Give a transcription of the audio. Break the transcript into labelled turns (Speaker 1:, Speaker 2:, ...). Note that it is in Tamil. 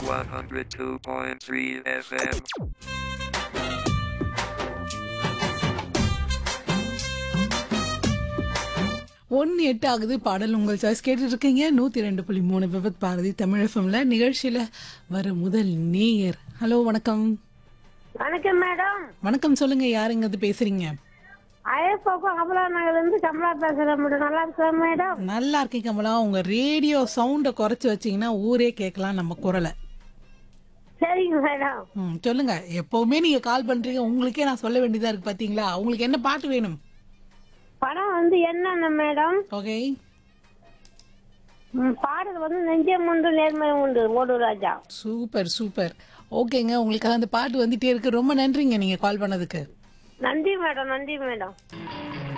Speaker 1: 102.3 FM.
Speaker 2: ஒன்று எட்டு ஆகுது பாடல் உங்கள் சாய்ஸ் கேட்டுட்டு இருக்கீங்க நூற்றி ரெண்டு புள்ளி மூணு விபத் பாரதி தமிழ் எஃப்எம்ல நிகழ்ச்சியில் வர முதல் நேயர் ஹலோ வணக்கம்
Speaker 3: வணக்கம் மேடம்
Speaker 2: வணக்கம் சொல்லுங்க யாருங்க அது பேசுறீங்க
Speaker 3: ஐஎஃப்ஓக்கும் கமலா நகர்ல இருந்து கமலா பேசுறேன் மேடம் நல்லா இருக்கேன் மேடம்
Speaker 2: நல்லா இருக்கேன் கமலா உங்க ரேடியோ சவுண்டை குறைச்சி வச்சீங்கன்னா ஊரே கேட்கலாம் நம்ம குரலை
Speaker 3: சரிங்க மேடம்
Speaker 2: ம் சொல்லுங்க எப்பவுமே நீங்க கால் பண்றீங்க உங்களுக்கே நான் சொல்ல வேண்டியதா இருக்கு பாத்தீங்களா உங்களுக்கு என்ன பாட்டு வேணும்
Speaker 3: படம் வந்து என்னென்ன மேடம்
Speaker 2: ஓகே
Speaker 3: ம், பாடல் வந்து நெஞ்சம் உண்டு நேர்மை உண்டு ஓடு ராஜா
Speaker 2: சூப்பர் சூப்பர் ஓகேங்க உங்களுக்காக அந்த பாட்டு வந்துட்டே இருக்கு ரொம்ப நன்றிங்க நீங்க கால் பண்ணதுக்கு
Speaker 3: நன்றி மேடம் நன்றி மேடம்